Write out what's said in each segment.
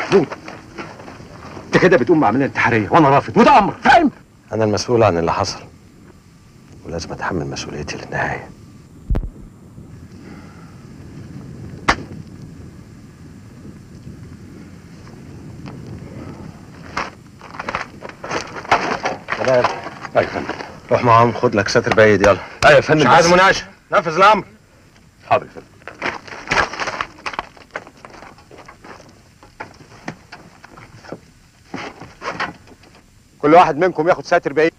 محمود انت كده بتقوم بعمليه انتحاريه وانا رافض وده امر فاهم انا المسؤول عن اللي حصل ولازم اتحمل مسؤوليتي للنهايه شباب ايوه يا فندم روح معاهم خد لك ساتر بعيد يلا ايوه يا فندم مش عايز بس- مناقشه نفذ الامر حاضر يا فندم كل واحد منكم ياخد ساتر بعيد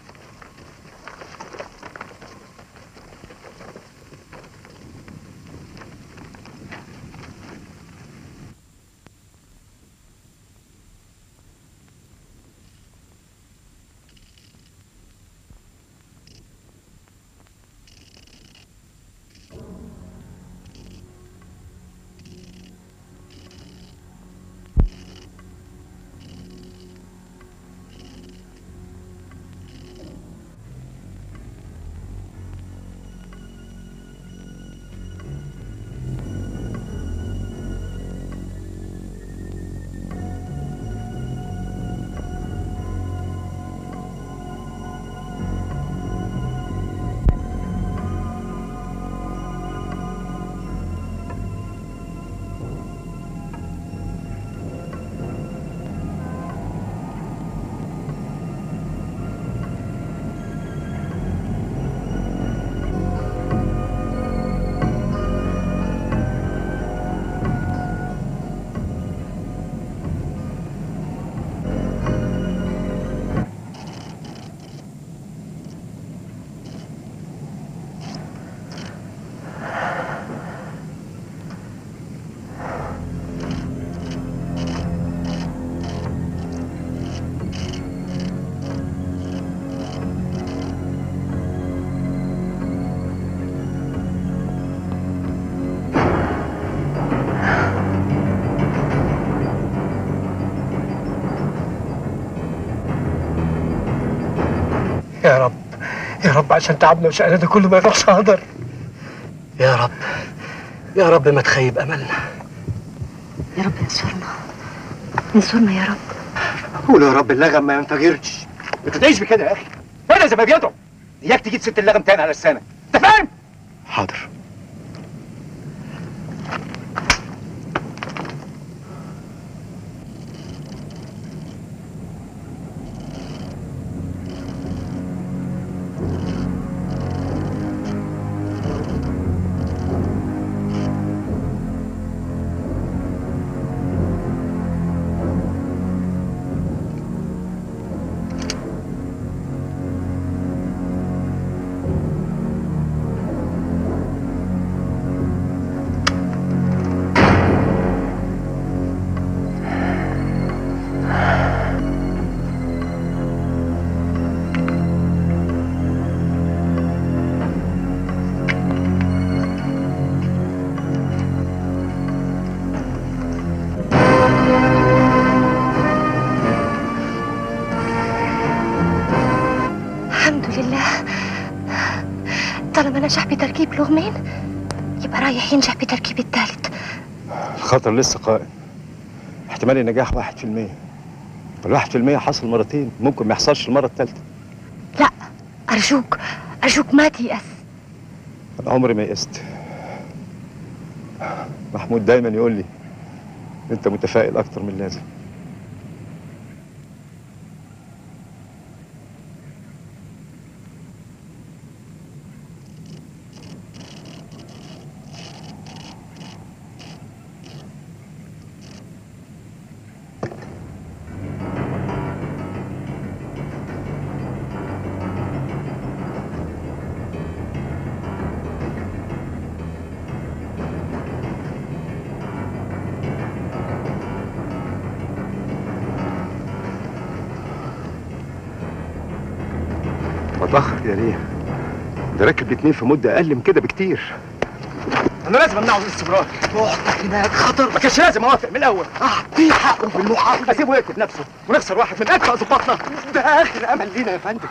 يا رب يا رب عشان تعبنا وشقنا ده كله ما يروحش هدر يا رب يا رب ما تخيب املنا يا رب انصرنا انصرنا يا رب قولوا يا رب اللغم ما ينفجرش انت تعيش بكده يا اخي انا زي ما بيدعو اياك تجيب ست اللغم تاني على لسانك انت فاهم حاضر الحمد لله طالما نجح بتركيب لغمين يبقى رايح ينجح بتركيب الثالث الخطر لسه قائم احتمال النجاح واحد في المية والواحد في المية حصل مرتين ممكن ما يحصلش المرة التالتة لا أرجوك أرجوك ما تيأس أنا عمري ما يئست محمود دايما يقول لي انت متفائل اكتر من اللازم متأخر يا ليه ده راكب الاتنين في مدة أقل من كده بكتير أنا لازم أمنعه من الاستمرار روحك هناك خطر ما كانش لازم أوافق من الأول أعطيه حقه في المحاولة أسيبه يقتل نفسه ونخسر واحد من أكفأ ظباطنا ده آخر أمل لينا يا فندم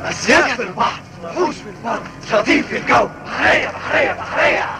أسياد في البحر وحوش في البر شياطين في الجو بحرية بحرية بحرية